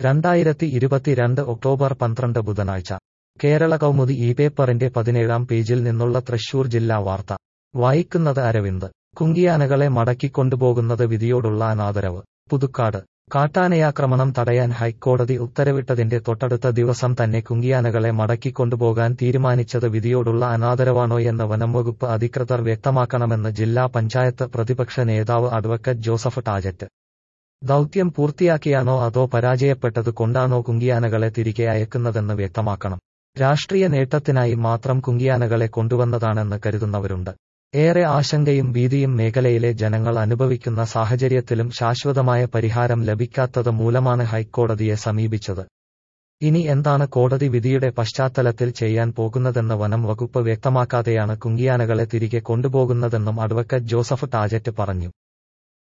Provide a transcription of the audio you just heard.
രണ്ടായിരത്തി ഇരുപത്തിരണ്ട് ഒക്ടോബർ പന്ത്രണ്ട് ബുധനാഴ്ച കേരള കൗമുദി ഈ പേപ്പറിന്റെ പതിനേഴാം പേജിൽ നിന്നുള്ള തൃശൂർ ജില്ലാ വാർത്ത വായിക്കുന്നത് അരവിന്ദ് കുങ്കിയാനകളെ മടക്കിക്കൊണ്ടുപോകുന്നത് വിധിയോടുള്ള അനാദരവ് പുതുക്കാട് കാട്ടാനയാക്രമണം തടയാൻ ഹൈക്കോടതി ഉത്തരവിട്ടതിന്റെ തൊട്ടടുത്ത ദിവസം തന്നെ കുങ്കിയാനകളെ മടക്കിക്കൊണ്ടുപോകാൻ തീരുമാനിച്ചത് വിധിയോടുള്ള അനാദരവാണോയെന്ന് വനംവകുപ്പ് അധികൃതർ വ്യക്തമാക്കണമെന്ന് ജില്ലാ പഞ്ചായത്ത് പ്രതിപക്ഷ നേതാവ് അഡ്വക്കറ്റ് ജോസഫ് ടാജറ്റ് ദൗത്യം പൂർത്തിയാക്കിയാണോ അതോ പരാജയപ്പെട്ടത് കൊണ്ടാണോ കുങ്കിയാനകളെ തിരികെ അയക്കുന്നതെന്ന് വ്യക്തമാക്കണം രാഷ്ട്രീയ നേട്ടത്തിനായി മാത്രം കുങ്കിയാനകളെ കൊണ്ടുവന്നതാണെന്ന് കരുതുന്നവരുണ്ട് ഏറെ ആശങ്കയും ഭീതിയും മേഖലയിലെ ജനങ്ങൾ അനുഭവിക്കുന്ന സാഹചര്യത്തിലും ശാശ്വതമായ പരിഹാരം ലഭിക്കാത്തത് മൂലമാണ് ഹൈക്കോടതിയെ സമീപിച്ചത് ഇനി എന്താണ് കോടതി വിധിയുടെ പശ്ചാത്തലത്തിൽ ചെയ്യാൻ പോകുന്നതെന്ന് വനം വകുപ്പ് വ്യക്തമാക്കാതെയാണ് കുങ്കിയാനകളെ തിരികെ കൊണ്ടുപോകുന്നതെന്നും അഡ്വക്കറ്റ് ജോസഫ് ടാജറ്റ് പറഞ്ഞു